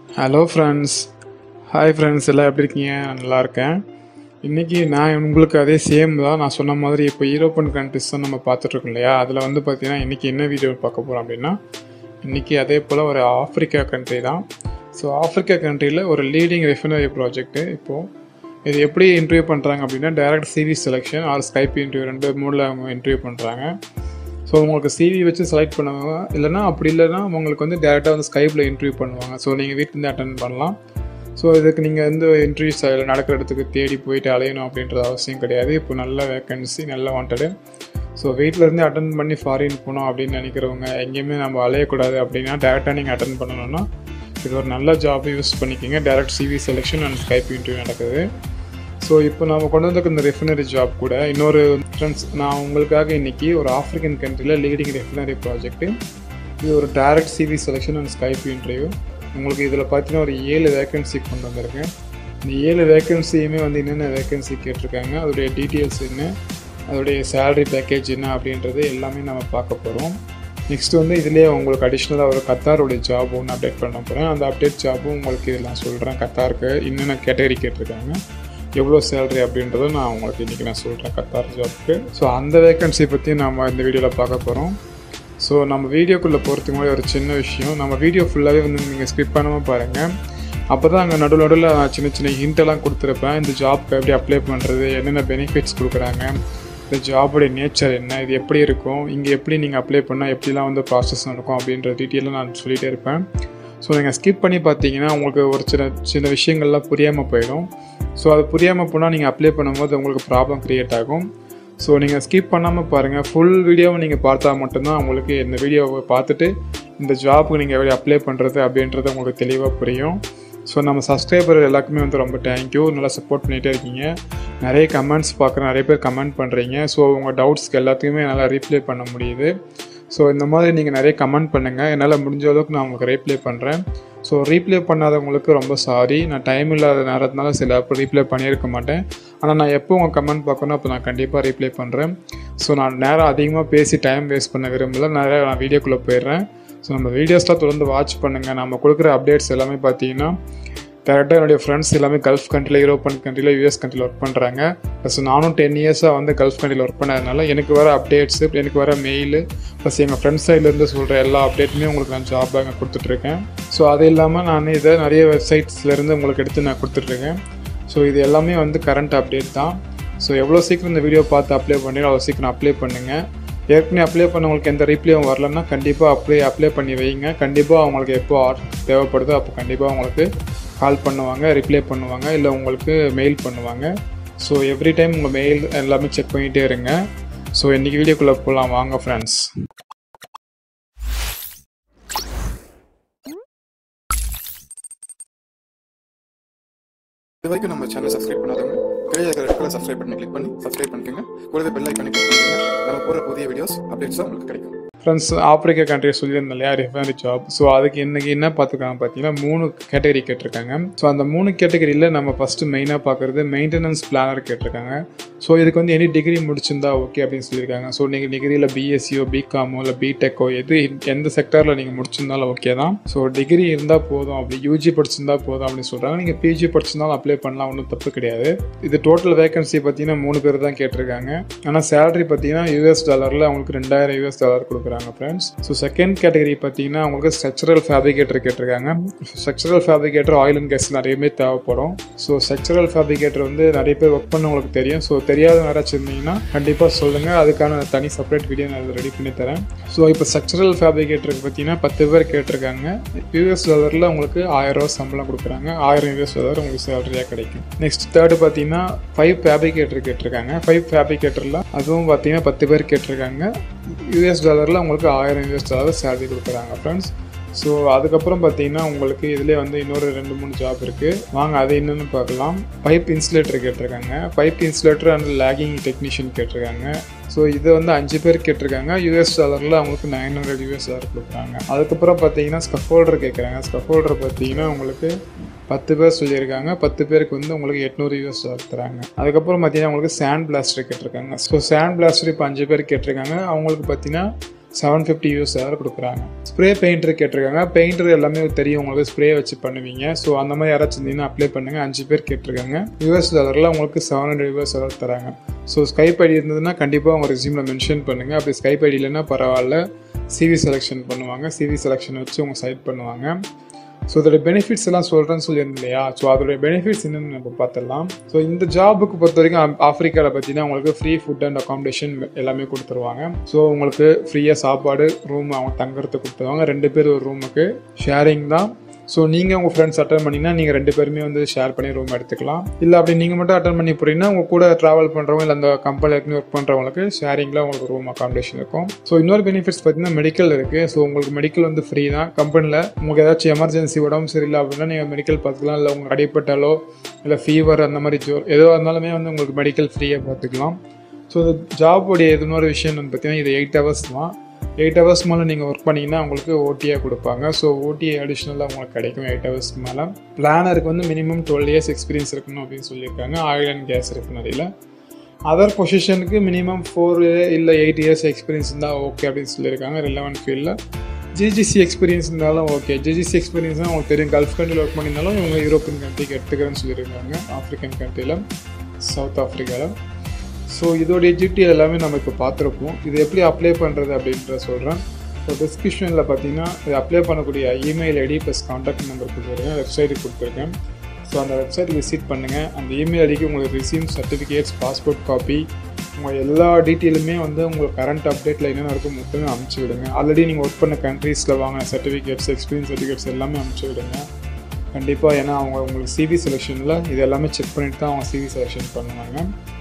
hello friends hi friends எல்லாம் எப்படி இருக்கீங்க நான் நல்லா இருக்கேன் இன்றைக்கி நான் உங்களுக்கு அதே சேம் தான் நான் சொன்ன மாதிரி இப்போ யூரோப்பன் கண்ட்ரிஸ் தான் நம்ம பார்த்துட்ருக்கோம் இல்லையா அதில் வந்து பார்த்தீங்கன்னா இன்றைக்கி என்ன வீடியோ பார்க்க போகிறோம் அப்படின்னா இன்றைக்கி அதே போல் ஒரு ஆஃப்ரிக்கா கண்ட்ரி தான் ஸோ ஆஃப்ரிக்கா கண்ட்ரியில் ஒரு லீடிங் ரெஃபினரி ப்ராஜெக்ட்டு இப்போது இது எப்படி இன்டர்வியூ பண்ணுறாங்க அப்படின்னா direct CV selection or Skype interview ரெண்டு மூடில் அவங்க இன்டர்வியூ பண்ணுறாங்க ஸோ உங்களுக்கு சிவி வச்சு செலக்ட் பண்ணுவாங்க இல்லைனா அப்படி இல்லைன்னா உங்களுக்கு வந்து டேரெக்டாக வந்து ஸ்கைப்பில் இன்டர்வியூ பண்ணுவாங்க ஸோ நீங்கள் வீட்டிலேருந்து அட்டன் பண்ணலாம் ஸோ இதுக்கு நீங்கள் வந்து இன்டர்வியூஸ் நடக்கிற இடத்துக்கு தேடி போயிட்டு அலையணும் அப்படின்றது அவசியம் கிடையாது இப்போ நல்ல வேக்கன்சி நல்ல வாண்டடு ஸோ வீட்டிலேருந்து அட்டன் பண்ணி ஃபாரின் போகணும் அப்படின்னு நினைக்கிறவங்க எங்கேயுமே நம்ம அலையக்கூடாது அப்படின்னா டேரெக்டாக நீங்கள் அட்டன் பண்ணணும்னா இது ஒரு நல்ல ஜாப் யூஸ் பண்ணிக்கிங்க direct CV selection and Skype interview நடக்குது ஸோ இப்போ நம்ம கொண்டு வந்திருக்க இந்த ரெஃபினரி ஜாப் கூட இன்னொரு ஃப்ரெண்ட்ஸ் நான் உங்களுக்காக இன்றைக்கி ஒரு ஆஃப்ரிக்கன் கண்ட்ரியில் லீடிங் ரெஃபினரி ப்ராஜெக்ட்டு இது ஒரு direct CV selection and Skype interview உங்களுக்கு இதில் பார்த்தீங்கன்னா ஒரு ஏழு வேக்கன்சி கொண்டு வந்திருக்கேன் இந்த ஏழு வேக்கன்சியுமே வந்து என்னென்ன வேக்கன்சி கேட்டிருக்காங்க அதோடைய டீட்டெயில்ஸ் என்ன அதோடைய சேலரி பேக்கேஜ் என்ன அப்படின்றது எல்லாமே நம்ம பார்க்க போகிறோம் நெக்ஸ்ட் வந்து இதுலேயே உங்களுக்கு அடிஷ்னலாக ஒரு கத்தாருடைய ஜாப் ஒன்று அப்டேட் பண்ண போகிறேன் அந்த அப்டேட் ஜாப்பும் உங்களுக்கு இதில் நான் சொல்கிறேன் கத்தாருக்கு என்னென்ன கேட்டகரி கேட்டிருக்காங்க எவ்வளோ சேலரி அப்படின்றத நான் உங்களுக்கு இன்றைக்கி நான் சொல்கிறேன் கத்தார் ஜாப்க்கு ஸோ அந்த வேக்கன்சி பற்றி நம்ம இந்த வீடியோவில் பார்க்க போகிறோம் ஸோ நம்ம வீடியோக்குள்ளே போகிறதுக்கு முன்னாடி ஒரு சின்ன விஷயம் நம்ம வீடியோ ஃபுல்லாகவே வந்து நீங்கள் ஸ்கிப் பண்ணாமல் பாருங்கள் அப்போ தான் அங்கே நடுவில் நடுவில் நான் சின்ன சின்ன ஹிண்டெல்லாம் கொடுத்துருப்பேன் இந்த ஜாப்க்கு எப்படி அப்ளை பண்ணுறது என்னென்ன பெனிஃபிட்ஸ் கொடுக்குறாங்க இந்த ஜாபோடைய நேச்சர் என்ன இது எப்படி இருக்கும் இங்கே எப்படி நீங்கள் அப்ளை பண்ணால் எப்படிலாம் வந்து ப்ராசஸ் நடக்கும் அப்படின்ற டீட்டெயிலாக நான் சொல்லிகிட்டே இருப்பேன் ஸோ நீங்கள் ஸ்கிப் பண்ணி பார்த்தீங்கன்னா உங்களுக்கு ஒரு சின்ன சின்ன விஷயங்கள்லாம் புரியாமல் போயிடும் ஸோ அது புரியாமல் போனால் நீங்கள் அப்ளை பண்ணும்போது உங்களுக்கு ப்ராப்ளம் க்ரியேட் ஆகும் ஸோ நீங்கள் ஸ்கிப் பண்ணாமல் பாருங்கள் ஃபுல் வீடியோவை நீங்கள் பார்த்தா மட்டும்தான் உங்களுக்கு இந்த வீடியோவை பார்த்துட்டு இந்த ஜாப்புக்கு நீங்கள் எப்படி அப்ளை பண்ணுறது அப்படின்றது உங்களுக்கு தெளிவாக புரியும் ஸோ நம்ம சப்ஸ்கிரைபர் எல்லாருக்குமே வந்து ரொம்ப தேங்க்யூ நல்லா சப்போர்ட் பண்ணிகிட்டே இருக்கீங்க நிறைய கமெண்ட்ஸ் பார்க்குறேன் நிறைய பேர் கமெண்ட் பண்ணுறீங்க ஸோ உங்கள் டவுட்ஸ்க்கு எல்லாத்துக்குமே நல்லா ரீப்ளை பண்ண முடியுது ஸோ இந்த மாதிரி நீங்கள் நிறைய கமெண்ட் பண்ணுங்கள் என்னால் முடிஞ்ச அளவுக்கு நான் உங்களுக்கு ரீப்ளை பண்ணுறேன் ஸோ ரீப்ளே பண்ணாதவங்களுக்கு ரொம்ப சாரி நான் டைம் இல்லாத நேரத்தினால சில அப்போ ரீப்ளே பண்ணியிருக்க மாட்டேன் ஆனால் நான் எப்போ உங்கள் கமெண்ட் பார்க்கணும் அப்போ நான் கண்டிப்பாக ரீப்ளே பண்ணுறேன் ஸோ நான் நேரம் அதிகமாக பேசி டைம் வேஸ்ட் பண்ண விரும்பல நிறைய நான் வீடியோக்குள்ளே போயிடுறேன் ஸோ நம்ம வீடியோஸ்லாம் தொடர்ந்து வாட்ச் பண்ணுங்கள் நம்ம கொடுக்குற அப்டேட்ஸ் எல்லாமே பார்த்தீங்கன்னா டேரெக்டாக என்னுடைய ஃப்ரெண்ட்ஸ் எல்லாமே கல்ஃப் கண்ட்ரியில் யூரோப்பன் கண்ட்ரியில் யூஎஸ் கண்ட்ரியில் ஒர்க் பண்ணுறாங்க ப்ளஸ் நானும் டென் இயர்ஸாக வந்து கல்ஃப் கண்ட்ரியில் ஒர்க் பண்ணதுனால எனக்கு வர அப்டேட்ஸு எனக்கு வர மெயில் ப்ளஸ் எங்கள் ஃப்ரெண்ட்ஸ் சைட்லேருந்து சொல்கிற எல்லா அப்டேட்டுமே உங்களுக்கு நான் ஜாப் அங்கே கொடுத்துட்ருக்கேன் ஸோ அது இல்லாமல் நான் இதை நிறைய வெப்சைட்ஸ்லேருந்து உங்களுக்கு எடுத்து நான் கொடுத்துட்ருக்கேன் ஸோ இது எல்லாமே வந்து கரண்ட் அப்டேட் தான் ஸோ எவ்வளோ சீக்கிரம் இந்த வீடியோ பார்த்து அப்ளை பண்ணி அவ்வளோ சீக்கிரம் அப்ளை பண்ணுங்கள் ஏற்கனவே அப்ளை பண்ணவங்களுக்கு எந்த ரிப்ளையும் வரலன்னா கண்டிப்பாக அப்ளை அப்ளை பண்ணி வைங்க கண்டிப்பாக அவங்களுக்கு எப்போ தேவைப்படுதோ அப்போ கண்டிப்பாக அவங்களுக்கு கால் பண்ணுவாங்க ரிப்ளை பண்ணுவாங்க இல்லை உங்களுக்கு மெயில் பண்ணுவாங்க ஸோ எவ்ரி டைம் உங்கள் மெயில் எல்லாமே செக் பண்ணிகிட்டே இருங்க ஸோ இன்றைக்கி வீடியோக்குள்ளே போகலாம் வாங்க ஃப்ரெண்ட்ஸ் இது வரைக்கும் நம்ம சேனலை சப்ஸ்கிரைப் பண்ணாதவங்க கீழே இருக்கிற ரெட் கலர் சப்ஸ்கிரைப் பண்ணி கிளிக் பண்ணி சப்ஸ்கிரைப் பண்ணிக்கோங்க கூடவே பெல் ஐக்கானை கிளிக் பண்ணிக்கோங்க நம்ம போகிற புதிய வீடியோஸ் அப்டேட்ஸும் உங்களுக்கு கிடைக்கும் ஃப்ரெண்ட்ஸ் ஆப்பிரிக்கா கண்ட்ரி சொல்லியிருந்தேன் இல்லையா ரெஃபனரி ஜாப் ஸோ அதுக்கு இன்னைக்கு என்ன பார்த்துருக்காங்க பார்த்தீங்கன்னா மூணு கேட்டகரி கேட்டிருக்காங்க ஸோ அந்த மூணு கேட்டகரியில் நம்ம ஃபஸ்ட்டு மெயினாக பார்க்குறது மெயின்டெனன்ஸ் பிளானர் கேட்டிருக்காங்க ஸோ இதுக்கு வந்து எனி டிகிரி முடிச்சிருந்தா ஓகே அப்படின்னு சொல்லியிருக்காங்க ஸோ நீங்கள் டிகிரியில் பிஎஸ்சியோ பிகாமோ இல்லை பிடெக்கோ எது எந்த செக்டரில் நீங்கள் முடிச்சிருந்தாலும் ஓகே தான் ஸோ டிகிரி இருந்தால் போதும் அப்படி யூஜி படிச்சிருந்தா போதும் அப்படின்னு சொல்கிறாங்க நீங்கள் பிஜி படிச்சிருந்தாலும் அப்ளை பண்ணலாம் ஒன்றும் தப்பு கிடையாது இது டோட்டல் வேகன்சி பார்த்தீங்கன்னா மூணு பேர் தான் கேட்டிருக்காங்க ஆனால் சேலரி பார்த்தீங்கன்னா யூஎஸ் டாலரில் அவங்களுக்கு ரெண்டாயிரம் யூஎஸ் டாலர் கொடுக்குறாங்க ஃப்ரெண்ட்ஸ் ஸோ செகண்ட் கேட்டகரி பார்த்தீங்கன்னா உங்களுக்கு ஸ்ட்ரக்சரல் ஃபேப்ரிகேட்டர் கேட்டிருக்காங்க structural fabricator oil and gas நிறையவே தேவைப்படும் ஸோ ஸ்ட்ரக்சரல் ஃபேப்ரிகேட்டர் வந்து நிறைய பேர் ஒர்க் பண்ணவங்களுக்கு தெரியும் ஸோ தெரியாத யாராச்சும் இருந்தீங்கன்னா கண்டிப்பாக சொல்லுங்கள் அதுக்கான தனி செப்பரேட் வீடியோ நான் ரெடி பண்ணி தரேன் ஸோ இப்போ ஸ்ட்ரக்சரல் ஃபேப்ரிகேட்டருக்கு பார்த்தீங்கன்னா பத்து பேர் கேட்டிருக்காங்க யூஎஸ் டாலரில் உங்களுக்கு ஆயிரம் ரூபா சம்பளம் கொடுக்குறாங்க ஆயிரம் யூஎஸ் டாலர் உங்களுக்கு சேலரியாக கிடைக்கும் நெக்ஸ்ட் தேர்டு பார்த்தீங்கன்னா ஃபைவ் ஃபேப்ரிகேட்டர் கேட்டிருக்காங்க ஃபைவ் ஃபேப்ரிகேட்டரில் அதுவும் பார்த்தீங்கன்னா பத்து பேர் கேட்டிருக்காங்க யூஎஸ் டாலரில் உங்களுக்கு ஆயிரம் யூஎஸ் டாலர் சேலரி கொடுக்குறாங்க ஃப்ரெண்ட்ஸ் ஸோ அதுக்கப்புறம் பார்த்தீங்கன்னா உங்களுக்கு இதிலே வந்து இன்னொரு ரெண்டு மூணு ஜாப் இருக்குது வாங்க அது என்னென்னு பார்க்கலாம் பைப் இன்சுலேட்டர் கேட்டிருக்காங்க pipe insulator and lagging technician கேட்டிருக்காங்க ஸோ இது வந்து அஞ்சு பேர் கேட்டிருக்காங்க யூஎஸ் டாலரில் அவங்களுக்கு நைன் ஹண்ட்ரட் யூஎஸ் டாலர் கொடுக்குறாங்க அதுக்கப்புறம் பார்த்தீங்கன்னா ஸ்கஃபோல்டர் கேட்குறாங்க ஸ்கஃபோல்டர் பார்த்தீங்கன்னா உங்களுக்கு பத்து பேர் சொல்லியிருக்காங்க பத்து பேருக்கு வந்து உங்களுக்கு எட்நூறு யூஎஸ் டாலர் தராங்க அதுக்கப்புறம் பார்த்தீங்கன்னா உங்களுக்கு சாண்ட் பிளாஸ்டர் கேட்டிருக்காங்க ஸோ சாண்ட் பிளாஸ்டர் இப்போ அஞ்சு பேர் கேட்டிருக்காங்க அவங்களுக்கு பார்த்தீங்கன்னா செவன் ஃபிஃப்டி யூஎஸ் டாலர் கொடுக்குறாங்க ஸ்ப்ரே பெயிண்டர் கேட்டிருக்காங்க பெயிண்டர் எல்லாமே தெரியும் உங்களுக்கு ஸ்ப்ரே வச்சு பண்ணுவீங்க ஸோ அந்த மாதிரி யாராச்சும் இருந்தீங்கன்னா அப்ளை பண்ணுங்கள் அஞ்சு பேர் கேட்டிருக்காங்க யூஎஸ் டாலரில் உங்களுக்கு செவன் ஹண்ட்ரட் யூஎஸ் டாலர் தராங்க ஸோ ஸ்கைப் ஐடி இருந்ததுன்னா கண்டிப்பாக உங்கள் ரெசியூமில் மென்ஷன் பண்ணுங்கள் அப்படி ஸ்கைப் ஐடி இல்லைன்னா பரவாயில்ல சிவி செலெக்ஷன் பண்ணுவாங்க சிவி செலெக்ஷன் வச்சு உங்கள் சைட் பண்ணுவாங்க ஸோ அதோட பெனிஃபிட்ஸ் எல்லாம் சொல்கிறேன்னு சொல்லியிருந்தேன் இல்லையா ஸோ அதோட பெனிஃபிட்ஸ் என்னென்னு நம்ம பார்த்துடலாம் ஸோ இந்த ஜாபுக்கு பொறுத்த வரைக்கும் ஆஃப்ரிக்காவில் பார்த்தீங்கன்னா உங்களுக்கு ஃப்ரீ ஃபுட் அண்ட் அகாமடேஷன் எல்லாமே கொடுத்துருவாங்க ஸோ உங்களுக்கு ஃப்ரீயாக சாப்பாடு ரூம் அவங்க தங்குறதுக்கு கொடுத்துருவாங்க ரெண்டு பேர் ஒரு ரூமுக்கு ஷேரிங் தான் ஸோ நீங்கள் உங்கள் ஃப்ரெண்ட்ஸ் அட்டன் பண்ணிங்கன்னா நீங்கள் ரெண்டு பேருமே வந்து ஷேர் பண்ணி ரூம் எடுத்துக்கலாம் இல்லை அப்படி நீங்கள் மட்டும் அட்டன் பண்ணி போறீங்கன்னா உங்கள் கூட ட்ராவல் பண்ணுறவங்க இல்லை அந்த கம்பெனியில் ஏற்கனவே ஒர்க் பண்ணுறவங்களுக்கு ஷேரிங்கில் உங்களுக்கு ரூம் அகாமடேஷன் இருக்கும் ஸோ இன்னொரு பெனிஃபிட்ஸ் பார்த்தீங்கன்னா மெடிக்கல் இருக்குது ஸோ உங்களுக்கு மெடிக்கல் வந்து ஃப்ரீ தான் கம்பெனியில் உங்களுக்கு ஏதாச்சும் எமர்ஜென்சி உடம்பு சரியில்லை அப்படின்னா நீங்கள் மெடிக்கல் பார்த்துக்கலாம் இல்லை உங்களுக்கு அடிப்பட்டாலோ இல்லை ஃபீவர் அந்த மாதிரி ஜோ எதுவாக இருந்தாலுமே வந்து உங்களுக்கு மெடிக்கல் ஃப்ரீயாக பார்த்துக்கலாம் ஸோ இந்த ஜாபுடைய இன்னொரு விஷயம் வந்து பார்த்தீங்கன்னா இது எயிட் ஹவர்ஸ் தான் எயிட் ஹவர்ஸ் மேலே நீங்கள் ஒர்க் பண்ணிங்கன்னா உங்களுக்கு ஓடியாக கொடுப்பாங்க ஸோ ஓடி அடிஷ்னலாக உங்களுக்கு கிடைக்கும் எயிட் ஹவர்ஸ் மேலே பிளானருக்கு வந்து மினிமம் டுவெல் இயர்ஸ் எக்ஸ்பீரியன்ஸ் இருக்கணும் அப்படின்னு சொல்லியிருக்காங்க ஆயில் அண்ட் கேஸ் இருக்கு நிறைய அதர் பொசிஷனுக்கு மினிமம் ஃபோர் இல்லை எயிட் இயர்ஸ் எக்ஸ்பீரியன்ஸ் இருந்தால் ஓகே அப்படின்னு சொல்லியிருக்காங்க ரிலவெண்ட் ஃபீல்டில் ஜிஜிசி எக்ஸ்பீரியன்ஸ் இருந்தாலும் ஓகே ஜிஜிசி எக்ஸ்பீரியன்ஸ் தான் உங்களுக்கு தெரியும் கல்ஃப் கண்ட்ரியில் ஒர்க் பண்ணியிருந்தாலும் இவங்க யூரோப்பியன் கண்ட்ரிக்கு எடுத்துக்கிறேன்னு சொல்லியிருக்காங்க ஆஃப்ரிக்கன் கண்ட்ரியில் சவுத் ஆஃப்ரிக்காவில் ஸோ இதோடைய டீட்டெயில் எல்லாமே நம்ம இப்போ பார்த்துருப்போம் இது எப்படி அப்ளை பண்ணுறது அப்படின்ற சொல்கிறேன் ஸோ டிஸ்கிரிப்ஷனில் பார்த்தீங்கன்னா இது அப்ளை பண்ணக்கூடிய email ID plus contact number கொடுத்துருக்கேன் வெப்சைட்டுக்கு கொடுத்துருக்கேன் ஸோ அந்த வெப்சைட் விசிட் பண்ணுங்கள் அந்த இமெயில் ஐடிக்கு உங்களுக்கு ரிசீம் சர்டிஃபிகேட்ஸ் பாஸ்போர்ட் காப்பி உங்கள் எல்லா டீட்டெயிலுமே வந்து உங்களுக்கு கரண்ட் அப்டேட்டில் என்னென்ன இருக்கும் மொத்தமே அனுப்பிச்சி விடுங்க ஆல்ரெடி நீங்கள் ஒர்க் பண்ண கண்ட்ரீஸில் வாங்கின சர்டிஃபிகேட்ஸ் எக்ஸ்பீரியன்ஸ் சர்டிஃபிகேட்ஸ் எல்லாமே அனுப்பிச்சி விடுங்க கண்டிப்பாக ஏன்னா அவங்க உங்களுக்கு சிவி செலெக்ஷனில் இது எல்லாமே செக் பண்ணிட்டு தான் அவங்க சிவி செலெக்ஷன் பண்ணுவாங்க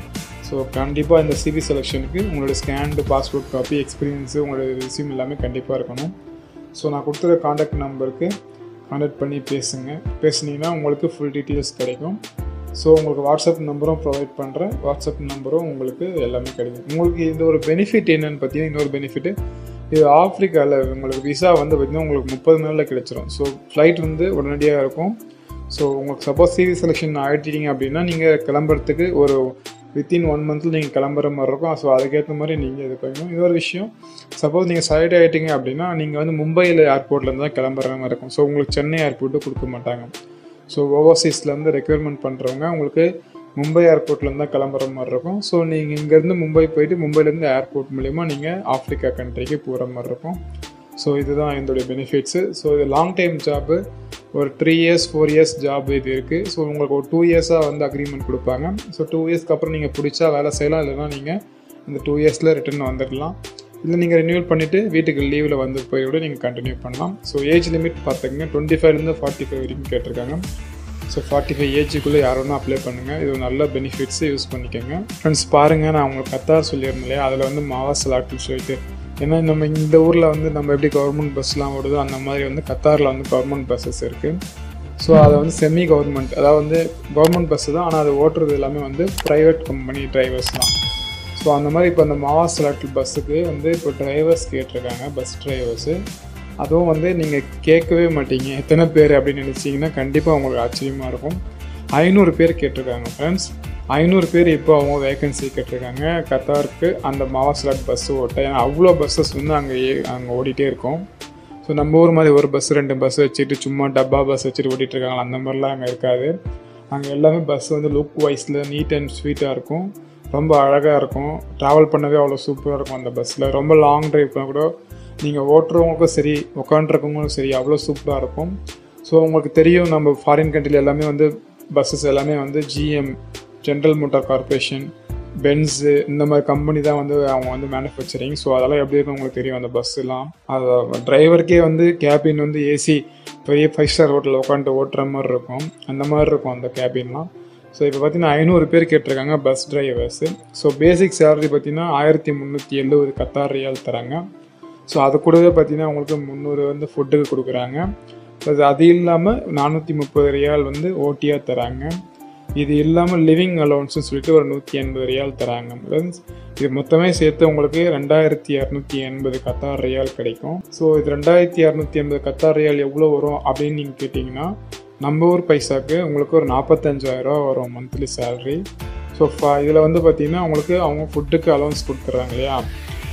ஸோ கண்டிப்பாக இந்த சிவி செலெக்ஷனுக்கு உங்களோட ஸ்கேன்டு பாஸ்போர்ட் காப்பி எக்ஸ்பீரியன்ஸு உங்களோட ரிசியூம் எல்லாமே கண்டிப்பாக இருக்கணும் ஸோ நான் கொடுத்துருக்க காண்டாக்ட் நம்பருக்கு காண்டாக்ட் பண்ணி பேசுங்க பேசுனீங்கன்னா உங்களுக்கு ஃபுல் டீட்டெயில்ஸ் கிடைக்கும் ஸோ உங்களுக்கு வாட்ஸ்அப் நம்பரும் ப்ரொவைட் பண்ணுறேன் வாட்ஸ்அப் நம்பரும் உங்களுக்கு எல்லாமே கிடைக்கும் உங்களுக்கு இந்த ஒரு பெனிஃபிட் என்னென்னு பார்த்தீங்கன்னா இன்னொரு பெனிஃபிட்டு இது ஆஃப்ரிக்காவில் உங்களுக்கு விசா வந்து பார்த்திங்கன்னா உங்களுக்கு முப்பது நாளில் கிடைச்சிரும் ஸோ ஃப்ளைட் வந்து உடனடியாக இருக்கும் ஸோ உங்களுக்கு சப்போஸ் சிவி செலெக்ஷன் ஆகிட்டீங்க அப்படின்னா நீங்கள் கிளம்புறதுக்கு ஒரு வித்தின் ஒன் மந்த்தில் நீங்கள் கிளம்புற மாதிரி இருக்கும் ஸோ அதுக்கேற்ற மாதிரி நீங்கள் இது பண்ணணும் இன்னொரு விஷயம் சப்போஸ் நீங்கள் சைட் ஆகிட்டீங்க அப்படின்னா நீங்கள் வந்து மும்பையில் ஏர்போர்ட்லேருந்து தான் கிளம்புற மாதிரி இருக்கும் ஸோ உங்களுக்கு சென்னை ஏர்போர்ட்டு கொடுக்க மாட்டாங்க ஸோ ஓவர்சீஸ்லேருந்து ரெக்யர்மெண்ட் பண்ணுறவங்க உங்களுக்கு மும்பை ஏர்போர்ட்லேருந்து தான் கிளம்புற மாதிரி இருக்கும் ஸோ நீங்கள் இங்கேருந்து மும்பை போயிட்டு மும்பைலேருந்து ஏர்போர்ட் மூலிமா நீங்கள் ஆஃப்ரிக்கா கண்ட்ரிக்கு போகிற மாதிரி இருக்கும் ஸோ இதுதான் இதோடைய பெனிஃபிட்ஸு ஸோ இது லாங் டைம் ஜாப்பு ஒரு three years four years job இது இருக்குது ஸோ உங்களுக்கு ஒரு டூ இயர்ஸாக வந்து அக்ரிமெண்ட் கொடுப்பாங்க ஸோ டூ இயர்ஸ்க்கு அப்புறம் நீங்கள் பிடிச்சா வேலை செய்யலாம் இல்லைனா நீங்கள் இந்த டூ இயர்ஸில் ரிட்டர்ன் வந்துடலாம் இல்லை நீங்கள் ரினியூவல் பண்ணிவிட்டு வீட்டுக்கு லீவில் வந்து போய் கூட நீங்கள் கண்டினியூ பண்ணலாம் ஸோ ஏஜ் லிமிட் பார்த்துக்கங்க டுவெண்ட்டி ஃபைவ்லேருந்து ஃபார்ட்டி ஃபைவ் வரைக்கும் கேட்டிருக்காங்க ஸோ ஃபார்ட்டி ஃபைவ் ஏஜுக்குள்ளே யார் வேணால் அப்ளை பண்ணுங்கள் இது ஒரு நல்ல பெனிஃபிட்ஸை யூஸ் பண்ணிக்கோங்க ஃப்ரெண்ட்ஸ் பாருங்கள் நான் உங்களுக்கு கத்தார் சொல்லியிருந்தேன் இல்லையா அதில் வந்து மாவா சலாட்டுன்னு சொல்லிட்டு ஏன்னா நம்ம இந்த ஊரில் வந்து நம்ம எப்படி கவர்மெண்ட் பஸ்லாம் ஓடுதோ அந்த மாதிரி வந்து கத்தாரில் வந்து கவர்மெண்ட் பஸ்ஸஸ் இருக்குது ஸோ அதை வந்து செமி கவர்மெண்ட் அதாவது வந்து கவர்மெண்ட் பஸ்ஸு தான் ஆனால் அது ஓட்டுறது எல்லாமே வந்து ப்ரைவேட் கம்பெனி டிரைவர்ஸ் தான் ஸோ அந்த மாதிரி இப்போ அந்த மாவா செலாட்டில் பஸ்ஸுக்கு வந்து இப்போ டிரைவர்ஸ் கேட்டிருக்காங்க பஸ் டிரைவர்ஸு அதுவும் வந்து நீங்கள் கேட்கவே மாட்டீங்க எத்தனை பேர் அப்படின்னு நினச்சிங்கன்னா கண்டிப்பாக உங்களுக்கு ஆச்சரியமாக இருக்கும் ஐநூறு பேர் கேட்டிருக்காங்க ஃப்ரெண்ட்ஸ் ஐநூறு பேர் இப்போ அவங்க வேகன்சி கேட்டிருக்காங்க கத்தாருக்கு அந்த மாவாஸ்லாட் பஸ்ஸு ஓட்ட ஏன்னா அவ்வளோ பஸ்ஸஸ் வந்து அங்கே அங்கே ஓடிட்டே இருக்கும் ஸோ நம்ம ஊர் மாதிரி ஒரு பஸ் ரெண்டு பஸ் வச்சுட்டு சும்மா டப்பா பஸ் வச்சுட்டு ஓட்டிகிட்டு இருக்காங்களா அந்த மாதிரிலாம் அங்கே இருக்காது அங்கே எல்லாமே பஸ் வந்து லுக் வைஸில் நீட் அண்ட் ஸ்வீட்டாக இருக்கும் ரொம்ப அழகாக இருக்கும் ட்ராவல் பண்ணவே அவ்வளோ சூப்பராக இருக்கும் அந்த பஸ்ஸில் ரொம்ப லாங் ட்ரைவ் பண்ணால் கூட நீங்கள் ஓட்டுறவங்களுக்கும் சரி உட்காண்ட்ருக்கவங்களும் சரி அவ்வளோ சூப்பராக இருக்கும் ஸோ உங்களுக்கு தெரியும் நம்ம ஃபாரின் கண்ட்ரியில் எல்லாமே வந்து பஸ்ஸஸ் எல்லாமே வந்து GM general motor corporation Benz இந்த மாதிரி கம்பெனி தான் வந்து அவங்க வந்து மேனுஃபேக்சரிங் ஸோ அதெல்லாம் எப்படி இருக்கும் உங்களுக்கு தெரியும் அந்த பஸ்ஸெல்லாம் அது டிரைவருக்கே வந்து கேபின் வந்து ஏசி பெரிய ஃபைவ் ஸ்டார் ஹோட்டலில் உட்காந்துட்டு ஓட்டுற மாதிரி இருக்கும் அந்த மாதிரி இருக்கும் அந்த கேபின்லாம் ஸோ இப்போ பார்த்தீங்கன்னா ஐநூறு பேர் கேட்டிருக்காங்க bus drivers so basic salary பார்த்தீங்கன்னா ஆயிரத்தி முந்நூற்றி எழுபது கத்தார் ரியால் தராங்க ஸோ அது கூடவே பார்த்தீங்கன்னா உங்களுக்கு முந்நூறு வந்து ஃபுட்டுக்கு கொடுக்குறாங்க ப்ளஸ் அது இல்லாமல் நானூற்றி முப்பது ரியால் வந்து ஓட்டியாக தராங்க இது இல்லாமல் லிவிங் அலோன்ஸ்னு சொல்லிட்டு ஒரு நூற்றி எண்பது ரியால் தராங்க ஃப்ரெண்ட்ஸ் இது மொத்தமே சேர்த்து உங்களுக்கு ரெண்டாயிரத்தி இரநூத்தி எண்பது கத்தார் ரியால் கிடைக்கும் ஸோ இது ரெண்டாயிரத்தி இரநூத்தி எண்பது கத்தார் ரியால் எவ்வளோ வரும் அப்படின்னு நீங்கள் கேட்டிங்கன்னா நம்ம ஊர் பைசாக்கு உங்களுக்கு ஒரு நாற்பத்தஞ்சாயிரரூவா வரும் மந்த்லி சேலரி ஸோ இதில் வந்து பார்த்திங்கன்னா உங்களுக்கு அவங்க ஃபுட்டுக்கு அலோன்ஸ் கொடுத்துட்றாங்க இல்லையா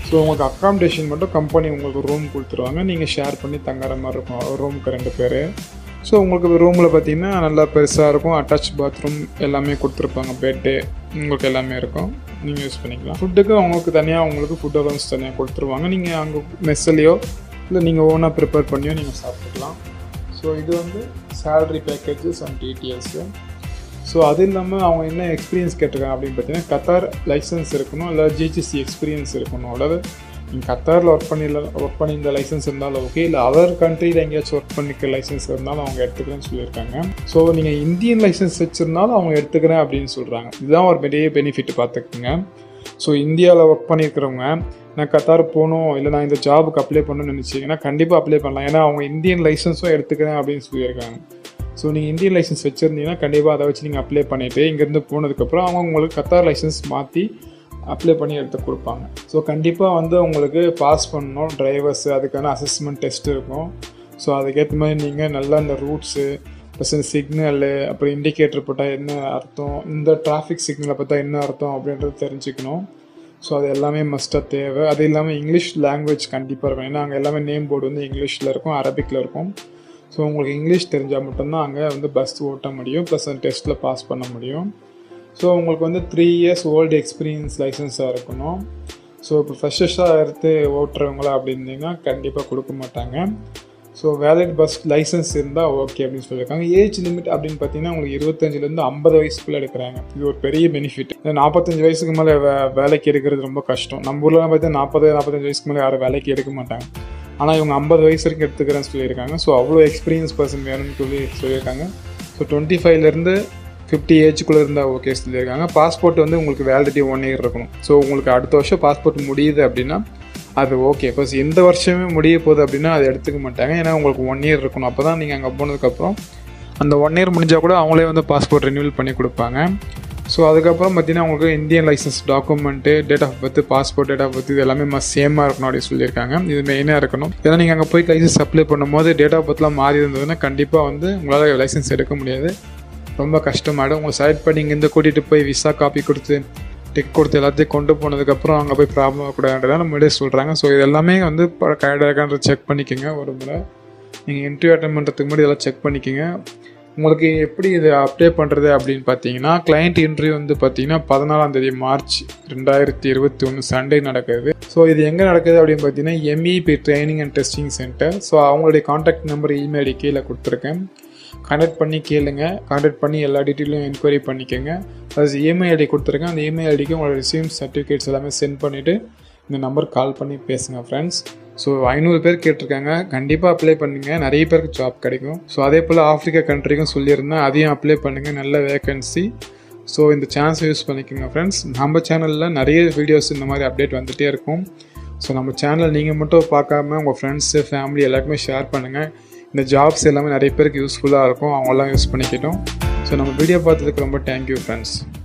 ஸோ உங்களுக்கு அக்காமடேஷன் மட்டும் கம்பெனி உங்களுக்கு ரூம் கொடுத்துருவாங்க நீங்கள் ஷேர் பண்ணி தங்குற மாதிரி இருக்கும் ரூமுக்கு ரெண்டு பேர் ஸோ உங்களுக்கு ரூமில் பார்த்தீங்கன்னா நல்லா பெருசாக இருக்கும் அட்டாச் பாத்ரூம் எல்லாமே கொடுத்துருப்பாங்க பெட்டு உங்களுக்கு எல்லாமே இருக்கும் நீங்கள் யூஸ் பண்ணிக்கலாம் ஃபுட்டுக்கு அவங்களுக்கு தனியாக உங்களுக்கு ஃபுட் அலவன்ஸ் தனியாக கொடுத்துருவாங்க நீங்கள் அங்கே மெஸ்ஸிலையோ இல்லை நீங்கள் ஓனாக ப்ரிப்பேர் பண்ணியோ நீங்கள் சாப்பிட்டுக்கலாம் ஸோ இது வந்து salary packages and details so அது இல்லாமல் அவங்க என்ன எக்ஸ்பீரியன்ஸ் கேட்டிருக்காங்க அப்படின்னு பார்த்தீங்கன்னா கத்தார் லைசன்ஸ் இருக்கணும் இல்லை ஜிஹெச்சி எக்ஸ்பீரியன்ஸ் இருக்கணும் அதாவது நீங்கள் கத்தாரில் ஒர்க் பண்ணி ஒர்க் பண்ணியிருந்த லைசன்ஸ் இருந்தாலும் ஓகே இல்லை அதர் கண்ட்ரியில் எங்கேயாச்சும் ஒர்க் பண்ணிக்க லைசன்ஸ் இருந்தாலும் அவங்க எடுத்துக்கிறேன்னு சொல்லியிருக்காங்க ஸோ நீங்கள் இந்தியன் லைசன்ஸ் வச்சுருந்தாலும் அவங்க எடுத்துக்கிறேன் அப்படின்னு சொல்கிறாங்க இதுதான் ஒரு பெரிய பெனிஃபிட் பார்த்துக்குங்க ஸோ இந்தியாவில் ஒர்க் பண்ணியிருக்கிறவங்க நான் கத்தார் போகணும் இல்லை நான் இந்த ஜாபுக்கு அப்ளை பண்ணணும்னு நினச்சிங்கன்னா கண்டிப்பாக அப்ளை பண்ணலாம் ஏன்னா அவங்க இந்தியன் லைசன்ஸும் எடுத்துக்கிறேன் அப்படின்னு சொல்லியிருக்காங்க ஸோ நீங்கள் இந்தியன் லைசன்ஸ் வச்சுருந்தீங்கன்னா கண்டிப்பாக அதை வச்சு நீங்கள் அப்ளை பண்ணிவிட்டு இங்கேருந்து போனதுக்கப்புறம் அவங்க உங்களுக்கு கத்தார் லைசன்ஸ் மாற்றி அப்ளை பண்ணி எடுத்து கொடுப்பாங்க ஸோ கண்டிப்பாக வந்து உங்களுக்கு பாஸ் பண்ணணும் டிரைவர்ஸு அதுக்கான அசஸ்மெண்ட் டெஸ்ட் இருக்கும் ஸோ அதுக்கேற்ற மாதிரி நீங்கள் நல்லா இந்த ரூட்ஸு ப்ளஸ் இந்த சிக்னலு அப்புறம் இண்டிகேட்டர் போட்டால் என்ன அர்த்தம் இந்த டிராஃபிக் சிக்னலை பார்த்தா என்ன அர்த்தம் அப்படின்றது தெரிஞ்சுக்கணும் ஸோ அது எல்லாமே மஸ்ட்டாக தேவை அது இல்லாமல் இங்கிலீஷ் லாங்குவேஜ் கண்டிப்பாக இருக்கும் ஏன்னா அங்கே எல்லாமே நேம் போர்டு வந்து இங்கிலீஷில் இருக்கும் அரபிக்கில் இருக்கும் ஸோ உங்களுக்கு இங்கிலீஷ் தெரிஞ்சால் மட்டும்தான் அங்கே வந்து பஸ் ஓட்ட முடியும் ப்ளஸ் அந்த டெஸ்ட்டில் பாஸ் பண்ண முடியும் ஸோ உங்களுக்கு வந்து த்ரீ இயர்ஸ் ஓல்டு எக்ஸ்பீரியன்ஸ் லைசன்ஸாக இருக்கணும் ஸோ இப்போ ஃப்ரெஷர்ஸாக எடுத்து ஓட்டுறவங்களா அப்படின்னீங்கன்னா கண்டிப்பாக கொடுக்க மாட்டாங்க ஸோ வேலிட் பஸ் லைசன்ஸ் இருந்தால் ஓகே அப்படின்னு சொல்லியிருக்காங்க ஏஜ் லிமிட் அப்படின்னு பார்த்தீங்கன்னா உங்களுக்கு இருபத்தஞ்சிலேருந்து ஐம்பது வயசுக்குள்ளே எடுக்கிறாங்க இது ஒரு பெரிய பெனிஃபிட் நாற்பத்தஞ்சு வயசுக்கு மேலே வே வேலைக்கு எடுக்கிறது ரொம்ப கஷ்டம் நம்ம ஊர்லாம் பார்த்தீங்கன்னா நாற்பது நாற்பத்தஞ்சு வயசுக்கு மேலே யாரும் வேலைக்கு எடுக்க மாட்டாங்க ஆனால் இவங்க ஐம்பது வயசு வரைக்கும் எடுத்துக்கிறேன்னு சொல்லியிருக்காங்க ஸோ அவ்வளோ எக்ஸ்பீரியன்ஸ் பர்சன் வேணும்னு சொல்லி சொல்லியிருக்காங்க ஸோ டுவெண்ட்டி ஃபைவ்லேருந்து ஃபிஃப்டி ஏஜுக்குள்ளே இருந்தால் ஓகே சொல்லியிருக்காங்க பாஸ்போர்ட் வந்து உங்களுக்கு வேலிடிட்டி ஒன் இயர் இருக்கணும் ஸோ உங்களுக்கு அடுத்த வருஷம் பாஸ்போர்ட் முடியுது அப்படின்னா அது ஓகே ஃபர்ஸ்ட் எந்த வருஷமே முடிய போகுது அப்படின்னா அதை எடுத்துக்க மாட்டாங்க ஏன்னா உங்களுக்கு ஒன் இயர் இருக்கணும் அப்போ தான் நீங்கள் அங்கே போனதுக்கப்புறம் அந்த ஒன் இயர் முடிஞ்சால் கூட அவங்களே வந்து பாஸ்போர்ட் ரினியூவல் பண்ணி கொடுப்பாங்க ஸோ அதுக்கப்புறம் பார்த்தீங்கன்னா உங்களுக்கு Indian licence document date of birth passport date of birth இது எல்லாமே மஸ்ட் சேமாக இருக்கணும் அப்படின்னு சொல்லியிருக்காங்க இது மெயினாக இருக்கணும் ஏன்னா நீங்கள் அங்கே போய் லைசன்ஸ் அப்ளை பண்ணும்போது டேட் ஆஃப் பர்த்லாம் மாறி இருந்ததுன்னா கண்டிப்பாக வந்து உங்களால் லைசன்ஸ் எடுக்க முடியாது ரொம்ப கஷ்டமாயிடும் உங்களை செலக்ட் பண்ணி இங்கேருந்து கூட்டிகிட்டு போய் விசா காப்பி கொடுத்து டிக் கொடுத்து எல்லாத்தையும் கொண்டு போனதுக்கப்புறம் அங்கே போய் ப்ராப்ளம் ஆகக்கூடாதுன்றதான் முன்னாடியே சொல்கிறாங்க ஸோ இது எல்லாமே வந்து கரெக்டாக செக் பண்ணிக்கோங்க ஒரு முறை நீங்கள் இன்டர்வியூ அட்டன் பண்ணுறதுக்கு முன்னாடி இதெல்லாம் செக் பண்ணிக்கோங்க உங்களுக்கு எப்படி இது அப்ளை பண்ணுறது அப்படின்னு பார்த்தீங்கன்னா கிளைண்ட் இன்டர்வியூ வந்து பார்த்தீங்கன்னா பதினாலாம் தேதி மார்ச் ரெண்டாயிரத்தி இருபத்தி ஒன்று சண்டே நடக்குது ஸோ இது எங்கே நடக்குது அப்படின்னு பார்த்தீங்கன்னா MEP training and testing centre so அவங்களுடைய காண்டாக்ட் நம்பர் இமெயில் கீழே கொடுத்துருக்கேன் கான்டாக்ட் பண்ணி கேளுங்க கான்டாக்ட் பண்ணி எல்லா டீட்டெயிலும் என்கொயரி பண்ணிக்கோங்க அது இமெயில் ஐடி கொடுத்துருக்கேன் அந்த இமெயில் ஐடிக்கு உங்களோட ரிசீவ் சர்டிஃபிகேட்ஸ் எல்லாமே சென்ட் பண்ணிவிட்டு இந்த நம்பர் கால் பண்ணி பேசுங்க ஃப்ரெண்ட்ஸ் ஸோ ஐநூறு பேர் கேட்டிருக்காங்க கண்டிப்பாக அப்ளை பண்ணுங்கள் நிறைய பேருக்கு ஜாப் கிடைக்கும் ஸோ அதே போல் ஆஃப்ரிக்கா கண்ட்ரிக்கும் சொல்லியிருந்தேன் அதையும் அப்ளை பண்ணுங்கள் நல்ல வேகன்சி ஸோ இந்த சான்ஸை யூஸ் பண்ணிக்கோங்க ஃப்ரெண்ட்ஸ் நம்ம சேனலில் நிறைய வீடியோஸ் இந்த மாதிரி அப்டேட் வந்துகிட்டே இருக்கும் ஸோ நம்ம சேனல் நீங்கள் மட்டும் பார்க்காம உங்கள் ஃப்ரெண்ட்ஸு ஃபேமிலி எல்லாருக்குமே ஷேர் பண்ணுங்கள் இந்த ஜாப்ஸ் எல்லாமே நிறைய பேருக்கு யூஸ்ஃபுல்லாக இருக்கும் அவங்களாம் யூஸ் பண்ணிக்கிட்டோம் ஸோ நம்ம வீடியோ பார்த்ததுக்கு ரொம்ப தேங்க்யூ ஃப்ரெண்ட்ஸ்